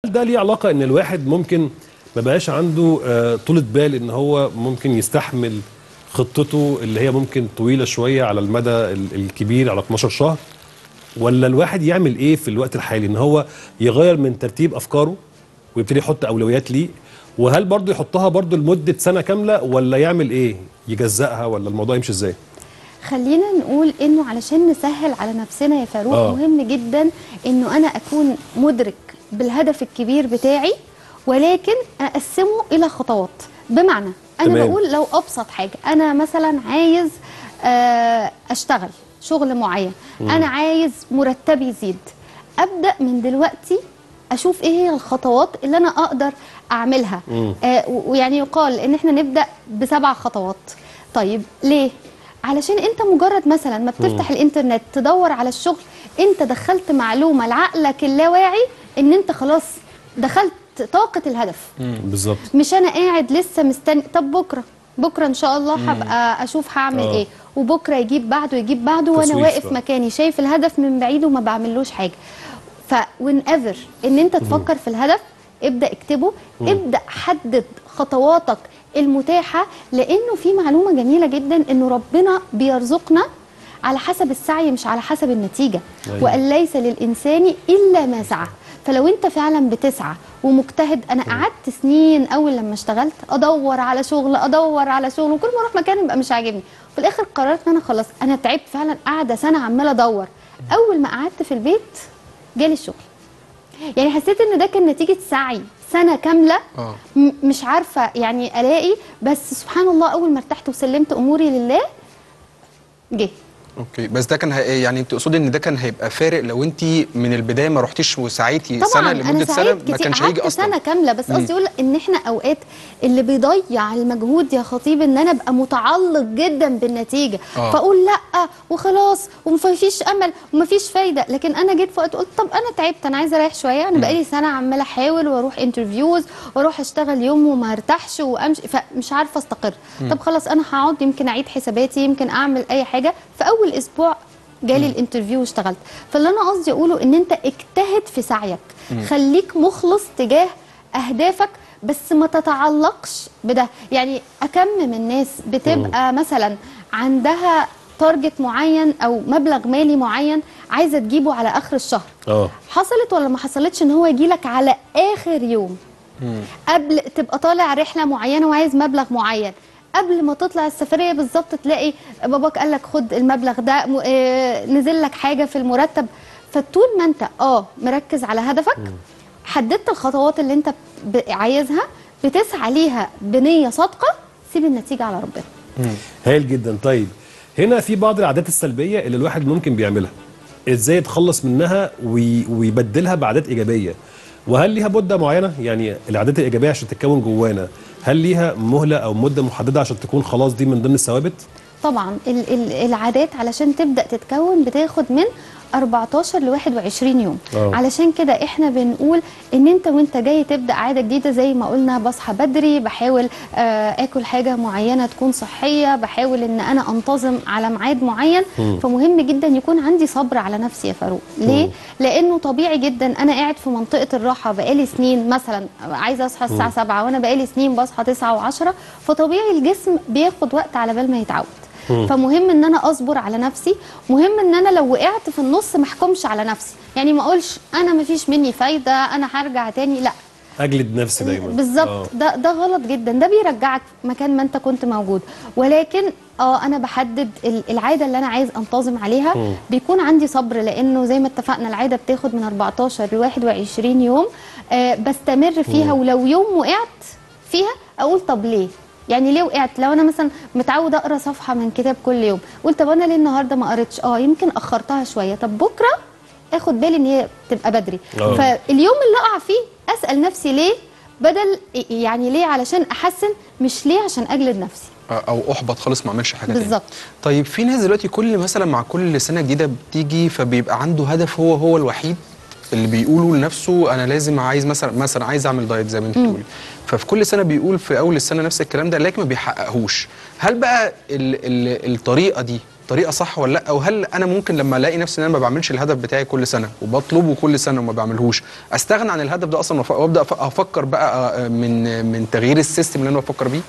ده ليه علاقه ان الواحد ممكن ما بقاش عنده آه، طولة بال ان هو ممكن يستحمل خطته اللي هي ممكن طويله شويه على المدى ال- الكبير على 12 شهر ولا الواحد يعمل ايه في الوقت الحالي ان هو يغير من ترتيب افكاره ويبتدي يحط اولويات ليه وهل برضه يحطها برضه لمده سنه كامله ولا يعمل ايه يجزأها ولا الموضوع يمشي ازاي خلينا نقول انه علشان نسهل على نفسنا يا فاروق آه. آه. مهم جدا انه انا اكون مدرك بالهدف الكبير بتاعي ولكن اقسمه الى خطوات بمعنى انا تمام. بقول لو ابسط حاجه انا مثلا عايز آه، اشتغل شغل معين انا عايز مرتبي يزيد ابدا من دلوقتي اشوف ايه هي الخطوات اللي انا اقدر اعملها آه و- ويعني يقال ان احنا نبدا بسبع خطوات طيب ليه علشان انت مجرد مثلا ما بتفتح الانترنت تدور على الشغل انت دخلت معلومه لعقلك اللاواعي ان انت خلاص دخلت طاقه الهدف بالظبط مش انا قاعد لسه مستني طب بكره بكره ان شاء الله هبقى اشوف هعمل آه. ايه وبكره يجيب بعده يجيب بعده وانا تسويف واقف بقى. مكاني شايف الهدف من بعيد وما بعملوش حاجه فوين ايفر ان انت تفكر في الهدف ابدا اكتبه ابدا حدد خطواتك المتاحه لانه في معلومه جميله جدا انه ربنا بيرزقنا على حسب السعي مش على حسب النتيجه أيوة. وان ليس للانسان الا ما سعى فلو انت فعلا بتسعى ومجتهد انا قعدت سنين اول لما اشتغلت ادور على شغل ادور على شغل وكل ما اروح مكان يبقى مش عاجبني في الاخر قررت ان انا خلاص انا تعبت فعلا قاعده سنه عماله ادور اول ما قعدت في البيت جالي الشغل يعني حسيت ان ده كان نتيجه سعي سنه كامله اه م- مش عارفه يعني الاقي بس سبحان الله اول ما ارتحت وسلمت اموري لله جه اوكي بس ده كان هي... يعني انت تقصدي ان ده كان هيبقى فارق لو انت من البدايه ما رحتيش وسعيتي طبعا سنه انا لمده سنه سعيت ما كتير كانش هيجي قعدت اصلا سنه كامله بس مم. قصدي اقول ان احنا اوقات اللي بيضيع المجهود يا خطيب ان انا ابقى متعلق جدا بالنتيجه آه. فاقول لا وخلاص ومفيش امل ومفيش فايده لكن انا جيت في وقت قلت طب انا تعبت انا عايزه اريح شويه انا بقالي سنه عماله احاول واروح انترفيوز واروح اشتغل يوم وما ارتاحش وامشي فمش عارفه استقر طب خلاص انا هقعد يمكن اعيد حساباتي يمكن اعمل اي حاجه في اول اسبوع جالي الانترفيو واشتغلت فاللي انا قصدي اقوله ان انت اجتهد في سعيك خليك مخلص تجاه اهدافك بس ما تتعلقش بده يعني اكم من ناس بتبقى مثلا عندها تارجت معين او مبلغ مالي معين عايزه تجيبه على اخر الشهر اه حصلت ولا ما حصلتش ان هو يجيلك على اخر يوم قبل تبقى طالع رحله معينه وعايز مبلغ معين قبل ما تطلع السفريه بالظبط تلاقي باباك قال لك خد المبلغ ده م- آه، نزل لك حاجه في المرتب فطول ما انت اه مركز على هدفك حددت الخطوات اللي انت ب- عايزها بتسعى ليها بنيه صادقه سيب النتيجه على ربنا هايل جدا طيب هنا في بعض العادات السلبيه اللي الواحد ممكن بيعملها ازاي يتخلص منها وي... ويبدلها بعادات ايجابيه وهل ليها مده معينه يعني العادات الايجابيه عشان تتكون جوانا هل ليها مهله او مده محدده عشان تكون خلاص دي من ضمن الثوابت طبعا ال- ال- العادات علشان تبدا تتكون بتاخد من 14 ل 21 يوم آه. علشان كده احنا بنقول ان انت وانت جاي تبدا عاده جديده زي ما قلنا بصحى بدري بحاول آه اكل حاجه معينه تكون صحيه بحاول ان انا انتظم على ميعاد معين فمهم جدا يكون عندي صبر على نفسي يا فاروق ليه لانه طبيعي جدا انا قاعد في منطقه الراحه بقالي سنين مثلا عايزه اصحى الساعه 7 وانا بقالي سنين بصحى 9 و10 فطبيعي الجسم بياخد وقت على بال ما يتعود فمهم ان انا اصبر على نفسي مهم ان انا لو وقعت في النص ما احكمش على نفسي يعني ما اقولش انا ما فيش مني فايده انا هرجع تاني لا اجلد نفسي دايما بالظبط آه. ده ده غلط جدا ده بيرجعك مكان ما انت كنت موجود ولكن اه انا بحدد ال- العاده اللي انا عايز انتظم عليها مم. بيكون عندي صبر لانه زي ما اتفقنا العاده بتاخد من 14 ل 21 يوم آه بستمر فيها ولو يوم وقعت فيها اقول طب ليه يعني ليه وقعت لو انا مثلا متعود اقرا صفحه من كتاب كل يوم قلت طب انا ليه النهارده ما قريتش اه يمكن اخرتها شويه طب بكره اخد بالي ان هي تبقى بدري آه. فاليوم اللي اقع فيه اسال نفسي ليه بدل يعني ليه علشان احسن مش ليه عشان اجلد نفسي او احبط خالص ما اعملش حاجه تاني. بالظبط. طيب في ناس دلوقتي كل مثلا مع كل سنه جديده بتيجي فبيبقى عنده هدف هو هو الوحيد اللي بيقوله لنفسه انا لازم عايز مثلا مثلا عايز اعمل دايت زي ما انت بتقولي ففي كل سنه بيقول في اول السنه نفس الكلام ده لكن ما بيحققهوش هل بقى ال ال الطريقه دي بالطريقه صح ولا لا او هل انا ممكن لما الاقي نفسي ان انا ما بعملش الهدف بتاعي كل سنه وبطلبه كل سنه وما بعملهوش استغنى عن الهدف ده اصلا وأف- وابدا أف- افكر بقى آه، من من تغيير السيستم اللي انا بفكر بيه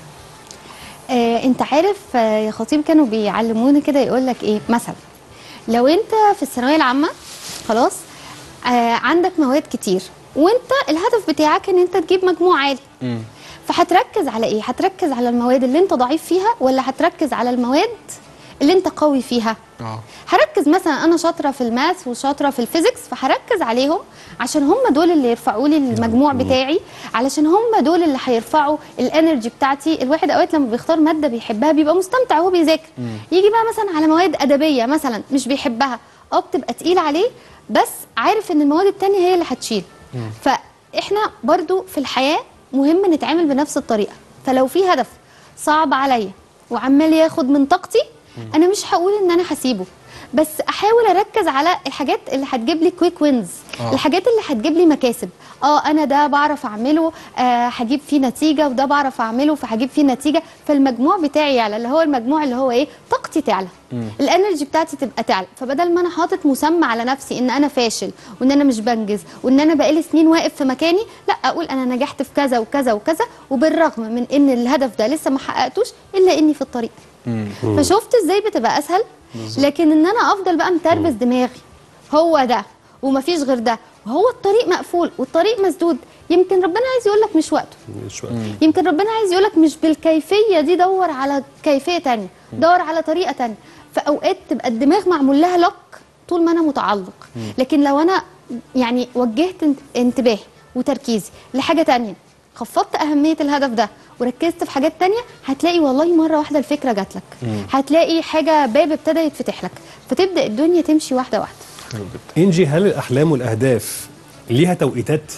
آه انت عارف آه يا خطيب كانوا بيعلمونا كده يقول لك ايه مثلا لو انت في الثانويه العامه خلاص آه عندك مواد كتير وانت الهدف بتاعك ان انت تجيب مجموع عالي مم. فهتركز على ايه هتركز على المواد اللي انت ضعيف فيها ولا هتركز على المواد اللي انت قوي فيها اه هركز مثلا انا شاطره في الماث وشاطره في الفيزيكس فهركز عليهم عشان هم دول اللي يرفعوا لي المجموع بتاعي علشان هم دول اللي هيرفعوا الانرجي بتاعتي الواحد اوقات لما بيختار ماده بيحبها بيبقى مستمتع وهو بيذاكر يجي بقى مثلا على مواد ادبيه مثلا مش بيحبها اه بتبقى تقيله عليه بس عارف ان المواد التانية هي اللي هتشيل فاحنا برضو في الحياه مهم نتعامل بنفس الطريقه فلو في هدف صعب عليا وعمال ياخد من طاقتي انا مش هقول ان انا هسيبه بس احاول اركز على الحاجات اللي هتجيب لي كويك وينز آه. الحاجات اللي هتجيب لي مكاسب اه انا ده بعرف اعمله آه هجيب فيه نتيجه وده بعرف اعمله فهجيب فيه نتيجه فالمجموع بتاعي يعلى اللي هو المجموع اللي هو ايه طاقتي تعلى الانرجي بتاعتي تبقى تعلى فبدل ما انا حاطط مسمى على نفسي ان انا فاشل وان انا مش بنجز وان انا بقالي سنين واقف في مكاني لا اقول انا نجحت في كذا وكذا وكذا وبالرغم من ان الهدف ده لسه ما حققتوش الا اني في الطريق فشفت ازاي بتبقى اسهل لكن ان انا افضل بقى متربس دماغي هو ده ومفيش غير ده وهو الطريق مقفول والطريق مسدود يمكن ربنا عايز يقول لك مش وقته مش وقت. يمكن ربنا عايز يقول لك مش بالكيفيه دي دور على كيفيه تانية دور على طريقه تانية فاوقات تبقى الدماغ معمول لها لك طول ما انا متعلق لكن لو انا يعني وجهت انت- انتباهي وتركيزي لحاجه تانية خفضت اهميه الهدف ده وركزت في حاجات تانية هتلاقي والله مره واحده الفكره جات لك هتلاقي حاجه باب ابتدى يتفتح لك فتبدا الدنيا تمشي واحده واحده حلو جدا انجي هل الاحلام والاهداف ليها توقيتات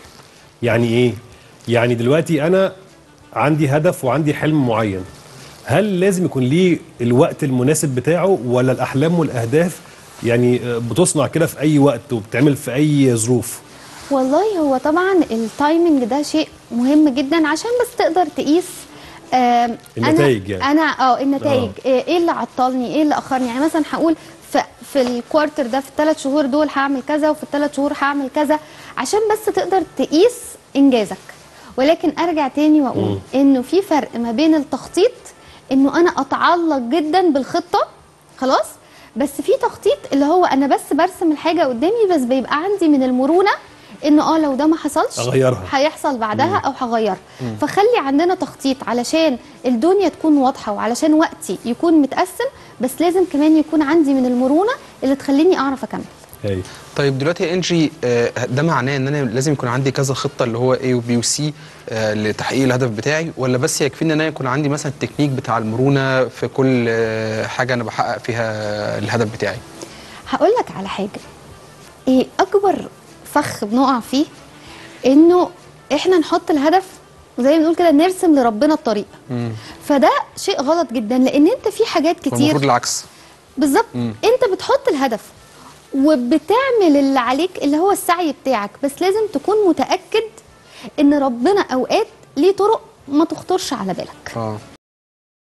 يعني ايه يعني دلوقتي انا عندي هدف وعندي حلم معين هل لازم يكون ليه الوقت المناسب بتاعه ولا الاحلام والاهداف يعني آه، بتصنع كده في اي وقت وبتعمل في اي ظروف والله هو طبعا التايمنج ده شيء مهم جدا عشان بس تقدر تقيس آم، النتائج انا يعني. انا اه النتائج آه. ايه اللي عطلني ايه اللي اخرني يعني مثلا هقول في في الكوارتر ده في الثلاث شهور دول هعمل كذا وفي الثلاث شهور هعمل كذا عشان بس تقدر تقيس انجازك ولكن ارجع تاني واقول انه في فرق ما بين التخطيط انه انا اتعلق جدا بالخطه خلاص بس في تخطيط اللي هو انا بس برسم الحاجه قدامي بس بيبقى عندي من المرونه انه اه لو ده ما حصلش أغيرها. هيحصل بعدها او هغيرها فخلي عندنا تخطيط علشان الدنيا تكون واضحه وعلشان وقتي يكون متقسم بس لازم كمان يكون عندي من المرونه اللي تخليني اعرف اكمل هاي طيب دلوقتي يا انجي آه، ده معناه ان انا لازم يكون عندي كذا خطه اللي هو A وبي وسي لتحقيق الهدف بتاعي ولا بس يكفيني ان انا يكون عندي مثلا التكنيك بتاع المرونه في كل آه، حاجه انا بحقق فيها الهدف بتاعي هقول لك على حاجه ايه اكبر فخ بنقع فيه انه احنا نحط الهدف وزي ما بنقول كده نرسم لربنا الطريق مم. فده شيء غلط جدا لان انت في حاجات كتير المفروض العكس بالظبط مم. انت بتحط الهدف وبتعمل اللي عليك اللي هو السعي بتاعك بس لازم تكون متاكد ان ربنا اوقات ليه طرق ما تخطرش على بالك اه